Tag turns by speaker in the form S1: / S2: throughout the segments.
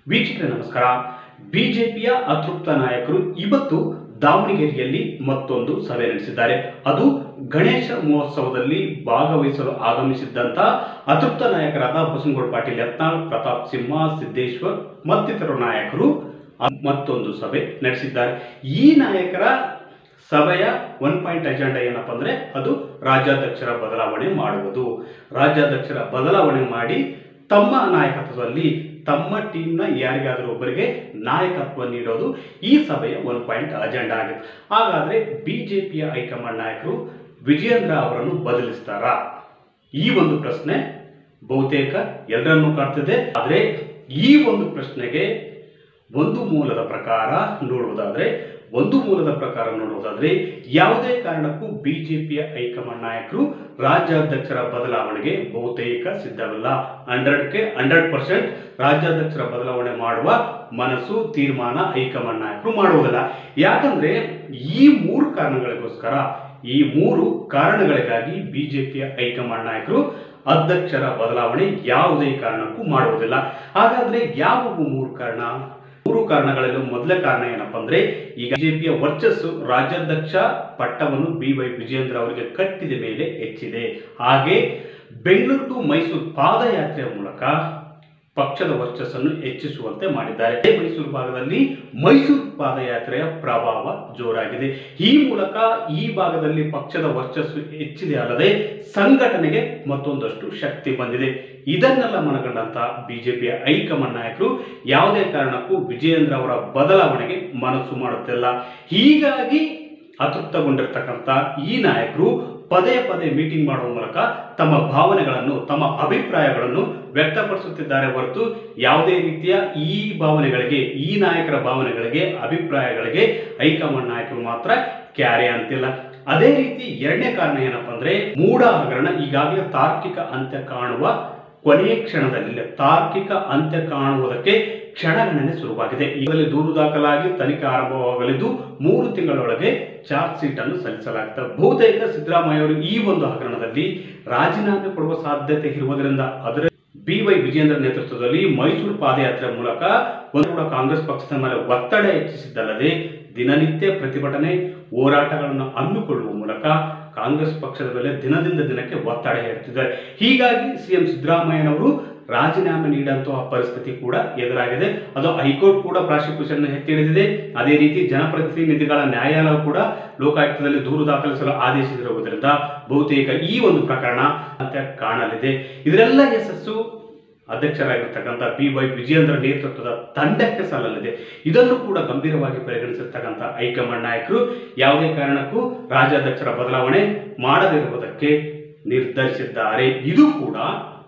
S1: ವೀಕ್ಷಕರೇ ನಮಸ್ಕಾರ ಬಿಜೆಪಿಯ ಅತೃಪ್ತ ನಾಯಕರು ಇವತ್ತು ದಾವಣಗೆರೆಯಲ್ಲಿ ಮತ್ತೊಂದು ಸಭೆ ನಡೆಸಿದ್ದಾರೆ ಅದು ಗಣೇಶ ಮಹೋತ್ಸವದಲ್ಲಿ ಭಾಗವಹಿಸಲು ಆಗಮಿಸಿದ್ದಂತ ಅತೃಪ್ತ ನಾಯಕರಾದ ಬಸನಗೌಡ ಪಾಟೀಲ್ ಯತ್ನಾಳ್ ಪ್ರತಾಪ್ ಸಿಂಹ ಸಿದ್ದೇಶ್ವರ್ ಮತ್ತಿತರ ನಾಯಕರು ಅ- ಮತ್ತೊಂದು ಸಭೆ ನಡೆಸಿದ್ದಾರೆ ಈ ನಾಯಕರ ಸಭೆಯ ಒನ್ ಪಾಯಿಂಟ್ ಅಜೆಂಡಾ ಏನಪ್ಪ ಅಂದ್ರೆ ಅದು ರಾಜ್ಯಾಧ್ಯಕ್ಷರ ಬದಲಾವಣೆ ಮಾಡುವುದು ರಾಜ್ಯಾಧ್ಯಕ್ಷರ ಬದಲಾವಣೆ ಮಾಡಿ ತಮ್ಮ ನಾಯಕತ್ವದಲ್ಲಿ ತಮ್ಮ ಟೀಮ್ನ ಯಾರಿಗಾದರೂ ಒಬ್ಬರಿಗೆ ನಾಯಕತ್ವ ನೀಡೋದು ಈ ಸಭೆಯ ಒನ್ ಪಾಯಿಂಟ್ ಅಜೆಂಡಾ ಆಗಿದೆ ಹಾಗಾದ್ರೆ ಬಿಜೆಪಿಯ ಹೈಕಮಾಂಡ್ ನಾಯಕರು ವಿಜಯೇಂದ್ರ ಅವರನ್ನು ಬದಲಿಸ್ತಾರಾ ಈ ಒಂದು ಪ್ರಶ್ನೆ ಬಹುತೇಕ ಎಲ್ಲರನ್ನೂ ಕಾಡ್ತಿದೆ ಆದರೆ ಈ ಒಂದು ಪ್ರಶ್ನೆಗೆ ಒಂದು ಮೂಲದ ಪ್ರಕಾರ ನೋಡುವುದಾದ್ರೆ ಒಂದು ಮೂಲದ ಪ್ರಕಾರ ನೋಡುವುದಾದ್ರೆ ಯಾವುದೇ ಕಾರಣಕ್ಕೂ ಬಿಜೆಪಿಯ ಹೈಕಮಾಂಡ್ ನಾಯಕರು ರಾಜ್ಯಾಧ್ಯಕ್ಷರ ಬದಲಾವಣೆಗೆ ಬಹುತೇಕ ಸಿದ್ಧವಿಲ್ಲ ಹಂಡ್ರೆಡ್ಗೆ ಹಂಡ್ರೆಡ್ ಪರ್ಸೆಂಟ್ ರಾಜ್ಯಾಧ್ಯಕ್ಷರ ಬದಲಾವಣೆ ಮಾಡುವ ಮನಸ್ಸು ತೀರ್ಮಾನ ಹೈಕಮಾಂಡ್ ನಾಯಕರು ಮಾಡುವುದಿಲ್ಲ ಯಾಕಂದ್ರೆ ಈ ಮೂರು ಕಾರಣಗಳಿಗೋಸ್ಕರ ಈ ಮೂರು ಕಾರಣಗಳಿಗಾಗಿ ಬಿಜೆಪಿಯ ಹೈಕಮಾಂಡ್ ನಾಯಕರು ಅಧ್ಯಕ್ಷರ ಬದಲಾವಣೆ ಯಾವುದೇ ಕಾರಣಕ್ಕೂ ಮಾಡುವುದಿಲ್ಲ ಹಾಗಾದ್ರೆ ಯಾವುವು ಮೂರು ಕಾರಣ ಮೂರು ಕಾರಣಗಳಲ್ಲಿ ಮೊದಲ ಕಾರಣ ಏನಪ್ಪಾ ಅಂದ್ರೆ ಈಗ ಬಿಜೆಪಿಯ ವರ್ಚಸ್ಸು ರಾಜ್ಯಾಧ್ಯಕ್ಷ ಪಟ್ಟವನ್ನು ಬಿ ವೈ ವಿಜೇಂದ್ರ ಅವರಿಗೆ ಕಟ್ಟಿದ ಮೇಲೆ ಹೆಚ್ಚಿದೆ ಹಾಗೆ ಬೆಂಗಳೂರು ಟು ಮೈಸೂರು ಪಾದಯಾತ್ರೆಯ ಮೂಲಕ ಪಕ್ಷದ ವರ್ಚಸ್ಸನ್ನು ಹೆಚ್ಚಿಸುವಂತೆ ಮಾಡಿದ್ದಾರೆ ಇದೇ ಮೈಸೂರು ಭಾಗದಲ್ಲಿ ಮೈಸೂರು ಪಾದಯಾತ್ರೆಯ ಪ್ರಭಾವ ಜೋರಾಗಿದೆ ಈ ಮೂಲಕ ಈ ಭಾಗದಲ್ಲಿ ಪಕ್ಷದ ವರ್ಚಸ್ಸು ಹೆಚ್ಚಿದೆ ಅಲ್ಲದೆ ಸಂಘಟನೆಗೆ ಮತ್ತೊಂದಷ್ಟು ಶಕ್ತಿ ಬಂದಿದೆ ಇದನ್ನೆಲ್ಲ ಮನಗಂಡಂತ ಬಿಜೆಪಿಯ ಹೈಕಮಾಂಡ್ ನಾಯಕರು ಯಾವುದೇ ಕಾರಣಕ್ಕೂ ವಿಜಯೇಂದ್ರ ಅವರ ಬದಲಾವಣೆಗೆ ಮನಸ್ಸು ಮಾಡುತ್ತಿಲ್ಲ ಹೀಗಾಗಿ ಅತೃಪ್ತಗೊಂಡಿರ್ತಕ್ಕಂಥ ಈ ನಾಯಕರು ಪದೇ ಪದೇ ಮೀಟಿಂಗ್ ಮಾಡುವ ಮೂಲಕ ತಮ್ಮ ಭಾವನೆಗಳನ್ನು ತಮ್ಮ ಅಭಿಪ್ರಾಯಗಳನ್ನು ವ್ಯಕ್ತಪಡಿಸುತ್ತಿದ್ದಾರೆ ಹೊರತು ಯಾವುದೇ ರೀತಿಯ ಈ ಭಾವನೆಗಳಿಗೆ ಈ ನಾಯಕರ ಭಾವನೆಗಳಿಗೆ ಅಭಿಪ್ರಾಯಗಳಿಗೆ ಹೈಕಮಾಂಡ್ ನಾಯಕರು ಮಾತ್ರ ಕ್ಯಾರೆ ಅಂತಿಲ್ಲ ಅದೇ ರೀತಿ ಎರಡನೇ ಕಾರಣ ಏನಪ್ಪಾ ಅಂದ್ರೆ ಮೂಢ ಹಗರಣ ಈಗಾಗಲೇ ತಾರ್ಕಿಕ ಅಂತ್ಯ ಕಾಣುವ ಕೊನೆಯ ಕ್ಷಣದಲ್ಲಿ ತಾರ್ಕಿಕ ಅಂತ್ಯ ಕಾಣುವುದಕ್ಕೆ ಕ್ಷಣಗಣನೆ ಶುರುವಾಗಿದೆ ಈಗಲೇ ದೂರು ದಾಖಲಾಗಿ ತನಿಖೆ ಆರಂಭವಾಗಲಿದ್ದು ಮೂರು ತಿಂಗಳೊಳಗೆ ಚಾರ್ಜ್ ಶೀಟ್ ಅನ್ನು ಸಲ್ಲಿಸಲಾಗುತ್ತದೆ ಬಹುತೇಕ ಸಿದ್ದರಾಮಯ್ಯ ಅವರು ಈ ಒಂದು ಹಗರಣದಲ್ಲಿ ರಾಜೀನಾಮೆ ಕೊಡುವ ಸಾಧ್ಯತೆ ಇರುವುದರಿಂದ ಅದರ ಬಿ ವೈ ವಿಜೇಂದ್ರ ನೇತೃತ್ವದಲ್ಲಿ ಮೈಸೂರು ಪಾದಯಾತ್ರೆ ಮೂಲಕ ಒಂದು ಕೂಡ ಕಾಂಗ್ರೆಸ್ ಪಕ್ಷದ ಮೇಲೆ ಒತ್ತಡ ಹೆಚ್ಚಿಸಿದ್ದಲ್ಲದೆ ದಿನನಿತ್ಯ ಪ್ರತಿಭಟನೆ ಹೋರಾಟಗಳನ್ನು ಹಮ್ಮಿಕೊಳ್ಳುವ ಮೂಲಕ ಕಾಂಗ್ರೆಸ್ ಪಕ್ಷದ ಮೇಲೆ ದಿನದಿಂದ ದಿನಕ್ಕೆ ಒತ್ತಡ ಹೇರುತ್ತಿದ್ದಾರೆ ಹೀಗಾಗಿ ಸಿಎಂ ಸಿದ್ದರಾಮಯ್ಯನವರು ರಾಜೀನಾಮೆ ನೀಡುವಂತಹ ಪರಿಸ್ಥಿತಿ ಕೂಡ ಎದುರಾಗಿದೆ ಅದು ಹೈಕೋರ್ಟ್ ಕೂಡ ಪ್ರಾಸಿಕ್ಯೂಷನ್ ಎತ್ತಿ ಹಿಡಿದಿದೆ ಅದೇ ರೀತಿ ಜನಪ್ರತಿನಿಧಿಗಳ ನ್ಯಾಯಾಲಯ ಕೂಡ ಲೋಕಾಯುಕ್ತದಲ್ಲಿ ದೂರು ದಾಖಲಿಸಲು ಆದೇಶಿಸಿರುವುದರಿಂದ ಬಹುತೇಕ ಈ ಒಂದು ಪ್ರಕರಣ ಅಂತ ಕಾಣಲಿದೆ ಇದರೆಲ್ಲ ಯಶಸ್ಸು ಅಧ್ಯಕ್ಷರಾಗಿರ್ತಕ್ಕಂಥ ಬಿ ವೈ ವಿಜಯೇಂದ್ರ ನೇತೃತ್ವದ ತಂಡಕ್ಕೆ ಸಲ್ಲಲಿದೆ ಇದನ್ನು ಕೂಡ ಗಂಭೀರವಾಗಿ ಪರಿಗಣಿಸಿರ್ತಕ್ಕಂಥ ಹೈಕಮಾಂಡ್ ನಾಯಕರು ಯಾವುದೇ ಕಾರಣಕ್ಕೂ ರಾಜ್ಯಾಧ್ಯಕ್ಷರ ಬದಲಾವಣೆ ಮಾಡದಿರುವುದಕ್ಕೆ ನಿರ್ಧರಿಸಿದ್ದಾರೆ ಇದು ಕೂಡ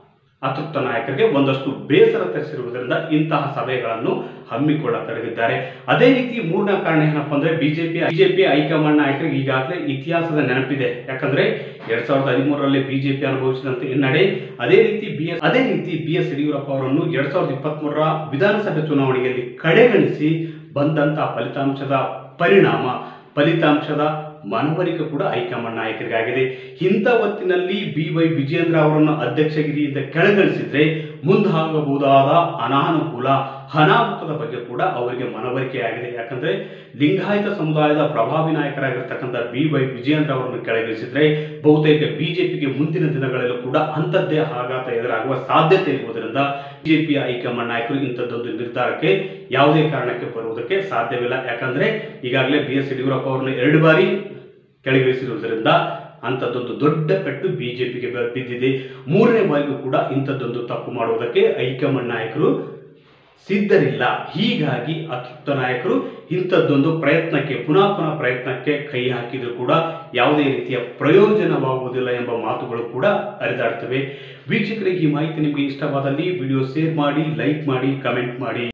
S1: ಅತೃಪ್ತ ನಾಯಕರಿಗೆ ಒಂದಷ್ಟು ಬೇಸರ ತರಿಸಿರುವುದರಿಂದ ಇಂತಹ ಸಭೆಗಳನ್ನು ಹಮ್ಮಿಕೊಳ್ಳತೊಡಗಿದ್ದಾರೆ ಅದೇ ರೀತಿ ಮೂರನೇ ಕಾರಣ ಏನಪ್ಪಾ ಅಂದ್ರೆ ಬಿಜೆಪಿ ಬಿಜೆಪಿ ಹೈಕಮಾಂಡ್ ನಾಯಕರಿಗೆ ಈಗಾಗಲೇ ಇತಿಹಾಸದ ನೆನಪಿದೆ ಯಾಕಂದ್ರೆ ಎರಡ್ ಸಾವಿರದ ಹದಿಮೂರರಲ್ಲಿ ಬಿಜೆಪಿ ಅನುಭವಿಸಿದಂತೆ ಹಿನ್ನಡೆ ಅದೇ ರೀತಿ ಬಿ ಎಸ್ ಅದೇ ರೀತಿ ಬಿ ಎಸ್ ಯಡಿಯೂರಪ್ಪ ಅವರನ್ನು ಎರಡ್ ಸಾವಿರದ ಇಪ್ಪತ್ತ್ ಮೂರರ ವಿಧಾನಸಭೆ ಚುನಾವಣೆಯಲ್ಲಿ ಕಡೆಗಣಿಸಿ ಬಂದಂತಹ ಫಲಿತಾಂಶದ ಪರಿಣಾಮ ಫಲಿತಾಂಶದ ಮನವರಿಕೆ ಕೂಡ ಹೈಕಮಾಂಡ್ ನಾಯಕರಿಗಾಗಿದೆ ಇಂಥ ಹೊತ್ತಿನಲ್ಲಿ ಬಿ ವೈ ವಿಜೇಂದ್ರ ಅವರನ್ನು ಅಧ್ಯಕ್ಷಗಿರಿಯಿಂದ ಕೆಳಗಿಳಿಸಿದ್ರೆ ಮುಂದಾಗಬಹುದಾದ ಅನಾನುಕೂಲ ಅನಾಹುತದ ಬಗ್ಗೆ ಕೂಡ ಅವರಿಗೆ ಮನವರಿಕೆಯಾಗಿದೆ ಯಾಕಂದ್ರೆ ಲಿಂಗಾಯತ ಸಮುದಾಯದ ಪ್ರಭಾವಿ ನಾಯಕರಾಗಿರ್ತಕ್ಕಂಥ ಬಿ ವೈ ವಿಜೇಂದ್ರ ಅವರನ್ನು ಕೆಳಗಿಳಿಸಿದ್ರೆ ಬಹುತೇಕ ಬಿಜೆಪಿಗೆ ಮುಂದಿನ ದಿನಗಳಲ್ಲೂ ಕೂಡ ಅಂಥದ್ದೇ ಆಘಾತ ಎದುರಾಗುವ ಸಾಧ್ಯತೆ ಇರುವುದರಿಂದ ಬಿಜೆಪಿಯ ಹೈಕಮಾಂಡ್ ನಾಯಕರು ಇಂಥದ್ದೊಂದು ನಿರ್ಧಾರಕ್ಕೆ ಯಾವುದೇ ಕಾರಣಕ್ಕೆ ಬರುವುದಕ್ಕೆ ಸಾಧ್ಯವಿಲ್ಲ ಯಾಕಂದ್ರೆ ಈಗಾಗಲೇ ಬಿ ಎಸ್ ಯಡಿಯೂರಪ್ಪ ಅವರನ್ನು ಎರಡು ಬಾರಿ ಕೆಳಗಿಳಿಸಿರುವುದರಿಂದ ಅಂಥದ್ದೊಂದು ದೊಡ್ಡ ಪೆಟ್ಟು ಬಿಜೆಪಿಗೆ ಬಿದ್ದಿದೆ ಮೂರನೇ ಬಾರಿಗೂ ಕೂಡ ಇಂಥದ್ದೊಂದು ತಪ್ಪು ಮಾಡುವುದಕ್ಕೆ ಹೈಕಮಾಂಡ್ ನಾಯಕರು ಸಿದ್ಧರಿಲ್ಲ ಹೀಗಾಗಿ ಅತೃಪ್ತ ನಾಯಕರು ಇಂಥದ್ದೊಂದು ಪ್ರಯತ್ನಕ್ಕೆ ಪುನಃ ಪುನಃ ಪ್ರಯತ್ನಕ್ಕೆ ಕೈ ಹಾಕಿದರೂ ಕೂಡ ಯಾವುದೇ ರೀತಿಯ ಪ್ರಯೋಜನವಾಗುವುದಿಲ್ಲ ಎಂಬ ಮಾತುಗಳು ಕೂಡ ಹರಿದಾಡ್ತವೆ ವೀಕ್ಷಕರಿಗೆ ಈ ಮಾಹಿತಿ ನಿಮಗೆ ಇಷ್ಟವಾದಲ್ಲಿ ವಿಡಿಯೋ ಶೇರ್ ಮಾಡಿ ಲೈಕ್ ಮಾಡಿ ಕಮೆಂಟ್ ಮಾಡಿ